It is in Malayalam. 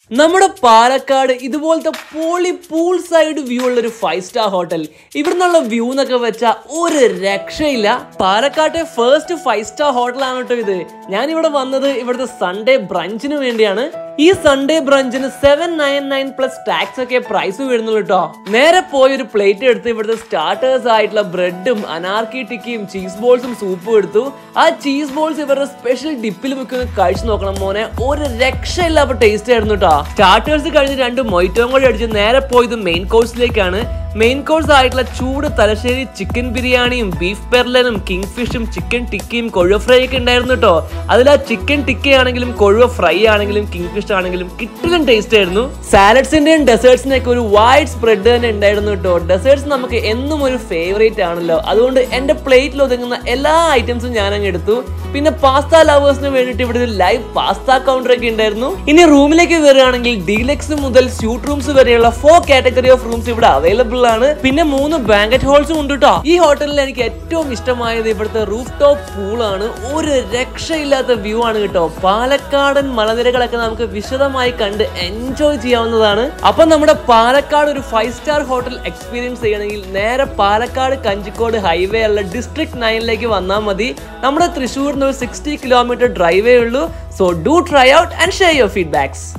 നമ്മുടെ പാലക്കാട് ഇതുപോലത്തെ പോളി പൂൾ സൈഡ് വ്യൂ ഉള്ള ഒരു ഫൈവ് സ്റ്റാർ ഹോട്ടൽ ഇവിടുന്നുള്ള വ്യൂ എന്നൊക്കെ വെച്ചാൽ ഒരു രക്ഷയില്ല പാലക്കാട്ടെ ഫസ്റ്റ് ഫൈവ് സ്റ്റാർ ഹോട്ടലാണ് കേട്ടോ ഇത് ഞാൻ ഇവിടെ വന്നത് ഇവിടുത്തെ സൺഡേ ബ്രഞ്ചിന് വേണ്ടിയാണ് ഈ സൺഡേ ബ്രഞ്ചിന് seven nine nine plus tax ഒക്കെ പ്രൈസ് വരുന്നുള്ളൂ കേട്ടോ നേരെ പോയി ഒരു പ്ലേറ്റ് എടുത്ത് ഇവിടുത്തെ സ്റ്റാർട്ടേഴ്സ് ആയിട്ടുള്ള ബ്രെഡും അനാർക്കി ടിക്കിയും ചീസ് ബോൾസും സൂപ്പും എടുത്തു ആ ചീസ് ബോൾസ് ഇവരുടെ സ്പെഷ്യൽ ഡിപ്പിൽ വെക്കുന്ന കഴിച്ചു നോക്കണം മോനെ ഒരു രക്ഷയില്ലാത്ത ടേസ്റ്റ് ആയിരുന്നു കേട്ടോ സ്റ്റാർട്ടേഴ്സ് കഴിഞ്ഞ് രണ്ട് മൊയ്റ്റോം കൂടി അടിച്ച് നേരെ പോയത് മെയിൻ കോഴ്സിലേക്കാണ് മെയിൻ കോഴ്സ് ആയിട്ടുള്ള ചൂട് തലശ്ശേരി ചിക്കൻ ബിരിയാണിയും ബീഫ് പെർലനും കിങ് ഫിഷും ചിക്കൻ ടിക്കയും കൊഴുവ ഫ്രൈ ഒക്കെ ഉണ്ടായിരുന്നു കേട്ടോ അതിൽ ആ ചിക്കൻ ടിക്ക ആണെങ്കിലും കൊഴുവ ഫ്രൈ ആണെങ്കിലും കിങ് ഫിഷ് ആണെങ്കിലും കിട്ടിലും ടേസ്റ്റ് ആയിരുന്നു സാലഡ്സിന്റെയും ഡെസേർട്സിനൊക്കെ ഒരു വൈഡ് സ്പ്രെഡ് തന്നെ ഉണ്ടായിരുന്നു കേട്ടോ ഡെസേർട്സ് നമുക്ക് എന്നും ഒരു ഫേവറേറ്റ് ആണല്ലോ അതുകൊണ്ട് എന്റെ പ്ലേറ്റിൽ ഒതുങ്ങുന്ന എല്ലാ ഐറ്റംസും ഞാൻ അങ്ങ് എടുത്തു പിന്നെ പാസ്ത ലവേഴ്സിന് വേണ്ടിയിട്ട് ഇവിടെ ഒരു ലൈവ് പാസ്ത കൗണ്ടർ ഒക്കെ ഉണ്ടായിരുന്നു ഇനി റൂമിലേക്ക് വരികയാണെങ്കിൽ ഡീലക്സ് മുതൽ സ്യൂട്ട് റൂംസ് വരെയുള്ള ഫോർ കാറ്റഗറി ഓഫ് റൂംസ് ഇവിടെ അവൈലബിൾ ആണ് പിന്നെ മൂന്ന് ബാങ്കറ്റ് ഹോൾസും ഉണ്ട് കേട്ടോ ഈ ഹോട്ടലിൽ എനിക്ക് ഏറ്റവും ഇഷ്ടമായത് ഇവിടുത്തെ റൂഫ് ടോപ്പ് പൂൾ ആണ് ഒരു രക്ഷയില്ലാത്ത വ്യൂ ആണ് കേട്ടോ പാലക്കാടൻ മലനിരകളൊക്കെ നമുക്ക് വിശദമായി കണ്ട് എൻജോയ് ചെയ്യാവുന്നതാണ് അപ്പൊ നമ്മുടെ പാലക്കാട് ഒരു ഫൈവ് സ്റ്റാർ ഹോട്ടൽ എക്സ്പീരിയൻസ് ചെയ്യണമെങ്കിൽ നേരെ പാലക്കാട് കഞ്ചിക്കോട് ഹൈവേ ഉള്ള ഡിസ്ട്രിക്ട് നയനിലേക്ക് വന്നാൽ മതി നമ്മുടെ തൃശ്ശൂരിൽ നിന്ന് ഒരു സിക്സ്റ്റി കിലോമീറ്റർ ഡ്രൈവേ ഉള്ളൂ so do try out and share your feedbacks